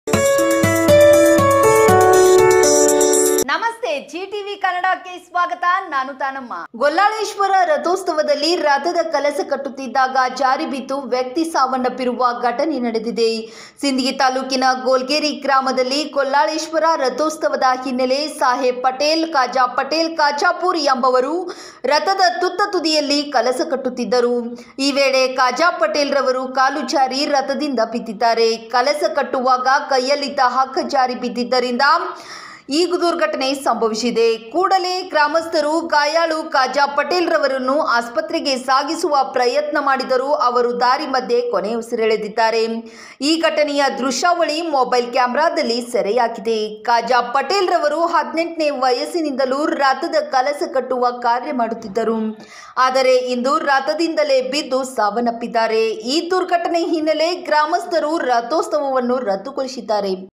ನಮಸ್ತೆ G TV ಕನ್ನಡಕ್ಕೆ ಸ್ವಾಗತ ನಾನು ತಾನಮ್ಮ ಗೊಲ್ಲಾಳೇಶ್ವರ ರಥೋತ್ಸವದಲ್ಲಿ ರಥದ ಕಲಸ ಕಟ್ಟುತ್ತಿದ್ದಾಗ ಜಾರಿ ಬಿದ್ದು ವ್ಯಕ್ತಿ ಸಾವನ್ನಪ್ಪಿರುವ ಘಟನೆ ನಡೆದಿದೆ ಸಿಂದಗಿ ತಾಲೂಕಿನ ಗೋಲ್ಗೇರಿ ಗ್ರಾಮದಲ್ಲಿ ಗೊಲ್ಲಾಳೇಶ್ವರ ರಥೋತ್ಸವದ ಹಿನ್ನೆಲೆ ಸಾಹೇಬ್ ಪಟೇಲ್ ಕಾಜಾ ಪಟೇಲ್ ಕಾಜಾಪುರ್ ಎಂಬವರು ರಥದ ತುತ್ತ ತುದಿಯಲ್ಲಿ ಕಲಸ ಕಟ್ಟುತ್ತಿದ್ದರು ಈ ವೇಳೆ ಕಾಜಾ ಪಟೇಲ್ ರವರು ಕಾಲು ಜಾರಿ ರಥದಿಂದ ಬಿದ್ದಿದ್ದಾರೆ ಕಲಸ ಕಟ್ಟುವಾಗ ಕೈಯಲ್ಲಿದ್ದ ಹಗ್ಗ ಜಾರಿ ಬಿದ್ದಿದ್ದರಿಂದ ಈ ದುರ್ಘಟನೆ ಸಂಭವಿಸಿದೆ ಕೂಡಲೇ ಗ್ರಾಮಸ್ಥರು ಗಾಯಾಳು ಕಾಜಾ ಪಟೇಲ್ ರವರನ್ನು ಆಸ್ಪತ್ರೆಗೆ ಸಾಗಿಸುವ ಪ್ರಯತ್ನ ಮಾಡಿದರೂ ಅವರು ದಾರಿ ಮಧ್ಯೆ ಕೊನೆ ಉಸಿರೆಳೆದಿದ್ದಾರೆ ಈ ಘಟನೆಯ ದೃಶ್ಯಾವಳಿ ಮೊಬೈಲ್ ಕ್ಯಾಮೆರಾದಲ್ಲಿ ಸೆರೆಯಾಗಿದೆ ಕಾಜಾ ಪಟೇಲ್ ರವರು ಹದಿನೆಂಟನೇ ವಯಸ್ಸಿನಿಂದಲೂ ರಥದ ಕಲಸ ಕಟ್ಟುವ ಕಾರ್ಯ ಮಾಡುತ್ತಿದ್ದರು ಆದರೆ ಇಂದು ರಥದಿಂದಲೇ ಬಿದ್ದು ಸಾವನ್ನಪ್ಪಿದ್ದಾರೆ ಈ ದುರ್ಘಟನೆ ಹಿನ್ನೆಲೆ ಗ್ರಾಮಸ್ಥರು ರಥೋತ್ಸವವನ್ನು ರದ್ದುಗೊಳಿಸಿದ್ದಾರೆ